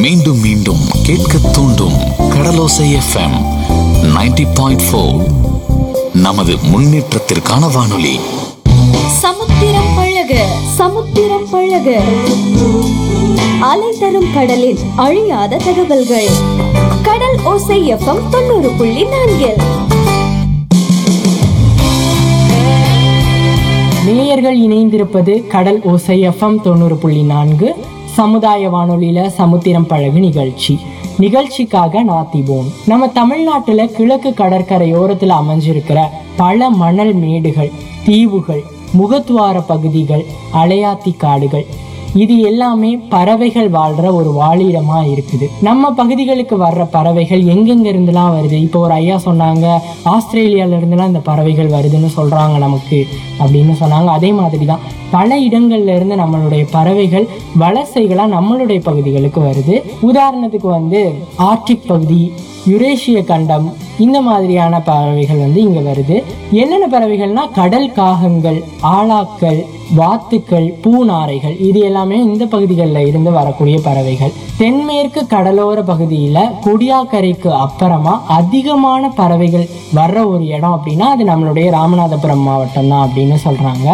மீண்டும் மீண்டும் கேட்க தூண்டும் கடலோசை எஃப்எம் 90.4 பாயிண்ட் நமது முன்னேற்றத்திற்கான வானொலி சமுத்திரம் பழக சமுத்திரம் பழக அலை தரும் கடலின் அழியாத தகவல்கள் கடல் ஓசை எஃப்எம் தொண்ணூறு புள்ளி நான்கில் நேயர்கள் இணைந்திருப்பது கடல் ஓசை எஃப்எம் தொண்ணூறு புள்ளி நான்கு சமுதாய வானொலியில சமுத்திரம் பழகு நிகழ்ச்சி நிகழ்ச்சிக்காக நாத்திபோம் நம்ம தமிழ்நாட்டுல கிழக்கு கடற்கரையோரத்துல அமைஞ்சிருக்கிற பல மணல் மேடுகள் தீவுகள் முகத்துவார பகுதிகள் அலையாத்தி காடுகள் இது எல்லாமே பறவைகள் வாழ்ற ஒரு வாழிடமா இருக்குது நம்ம பகுதிகளுக்கு வர்ற பறவைகள் எங்கெங்க இருந்துலாம் வருது இப்போ ஒரு ஐயா சொன்னாங்க ஆஸ்திரேலியால இருந்துலாம் இந்த பறவைகள் வருதுன்னு சொல்றாங்க நமக்கு அப்படின்னு சொன்னாங்க அதே மாதிரி தான் பல இடங்கள்ல இருந்து நம்மளுடைய பறவைகள் வலசைகளா நம்மளுடைய பகுதிகளுக்கு வருது உதாரணத்துக்கு வந்து ஆர்டிக் பகுதி யுரேஷிய கண்டம் இந்த மாதிரியான பறவைகள் வந்து இங்க வருது என்னென்ன பறவைகள்னா கடல் காகங்கள் ஆளாக்கள் வாத்துக்கள் பூநாரைகள் இது எல்லாமே இந்த பகுதிகளில் இருந்து வரக்கூடிய பறவைகள் தென்மேற்கு கடலோர பகுதியில கொடியாக்கரைக்கு அப்புறமா அதிகமான பறவைகள் வர்ற ஒரு இடம் அப்படின்னா அது நம்மளுடைய ராமநாதபுரம் மாவட்டம் தான் அப்படின்னு சொல்றாங்க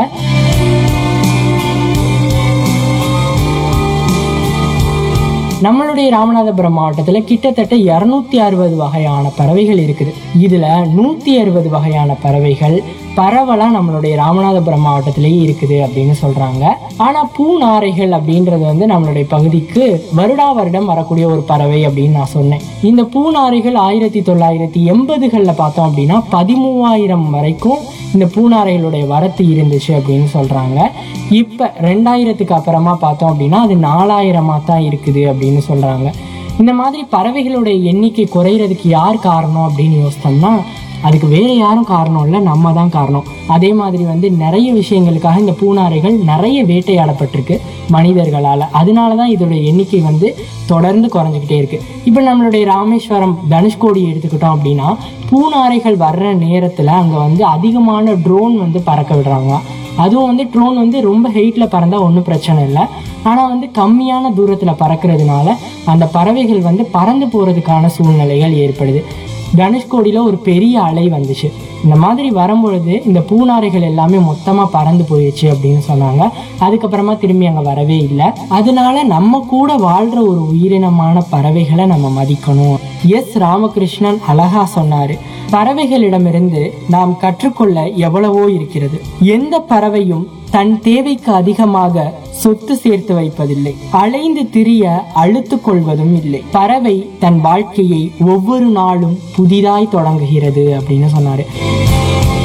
நம்மளுடைய ராமநாதபுரம் மாவட்டத்துல கிட்டத்தட்ட இருநூத்தி அறுபது வகையான பறவைகள் இருக்குது இதுல நூத்தி அறுபது வகையான பறவைகள் பரவலா நம்மளுடைய ராமநாதபுரம் மாவட்டத்திலேயே இருக்குது அப்படின்னு சொல்றாங்க ஆனா பூநாரைகள் அப்படின்றது வந்து நம்மளுடைய பகுதிக்கு வருடா வருடம் வரக்கூடிய ஒரு பறவை அப்படின்னு நான் சொன்னேன் இந்த பூநாரைகள் ஆயிரத்தி தொள்ளாயிரத்தி எண்பதுகளில் பார்த்தோம் அப்படின்னா பதிமூவாயிரம் வரைக்கும் இந்த பூநாரைகளுடைய வரத்து இருந்துச்சு அப்படின்னு சொல்றாங்க இப்ப ரெண்டாயிரத்துக்கு அப்புறமா பார்த்தோம் அப்படின்னா அது நாலாயிரமா தான் இருக்குது அப்படின்னு சொல்றாங்க இந்த மாதிரி பறவைகளுடைய எண்ணிக்கை குறையிறதுக்கு யார் காரணம் அப்படின்னு யோசித்தோம்னா அதுக்கு வேற யாரும் காரணம் இல்லை நம்ம தான் காரணம் அதே மாதிரி வந்து நிறைய விஷயங்களுக்காக இந்த பூநாரைகள் நிறைய வேட்டையாடப்பட்டிருக்கு மனிதர்களால் அதனால தான் இதோட எண்ணிக்கை வந்து தொடர்ந்து குறைஞ்சிக்கிட்டே இருக்கு இப்போ நம்மளுடைய ராமேஸ்வரம் தனுஷ்கோடி எடுத்துக்கிட்டோம் அப்படின்னா பூநாரைகள் வர்ற நேரத்தில் அங்கே வந்து அதிகமான ட்ரோன் வந்து பறக்க விடுறாங்க அதுவும் வந்து ட்ரோன் வந்து ரொம்ப ஹெயிட்டில் பறந்தா ஒன்றும் பிரச்சனை இல்லை ஆனால் வந்து கம்மியான தூரத்தில் பறக்கிறதுனால அந்த பறவைகள் வந்து பறந்து போகிறதுக்கான சூழ்நிலைகள் ஏற்படுது தனுஷ்கோடியில் ஒரு பெரிய அலை வந்துச்சு இந்த மாதிரி வரும்பொழுது இந்த பூநாரைகள் எல்லாமே மொத்தமாக பறந்து போயிடுச்சு அப்படின்னு சொன்னாங்க அதுக்கப்புறமா திரும்பி அங்கே வரவே இல்லை அதனால நம்ம கூட வாழ்கிற ஒரு உயிரினமான பறவைகளை நம்ம மதிக்கணும் எஸ் ராமகிருஷ்ணன் அழகா சொன்னாரு பறவைகளிடமிருந்து நாம் கற்றுக்கொள்ள எவ்வளவோ இருக்கிறது எந்த பறவையும் தன் தேவைக்கு அதிகமாக சொத்து சேர்த்து வைப்பதில்லை அலைந்து திரிய அழுத்துக் கொள்வதும் இல்லை பறவை தன் வாழ்க்கையை ஒவ்வொரு நாளும் புதிதாய் தொடங்குகிறது அப்படின்னு சொன்னாரு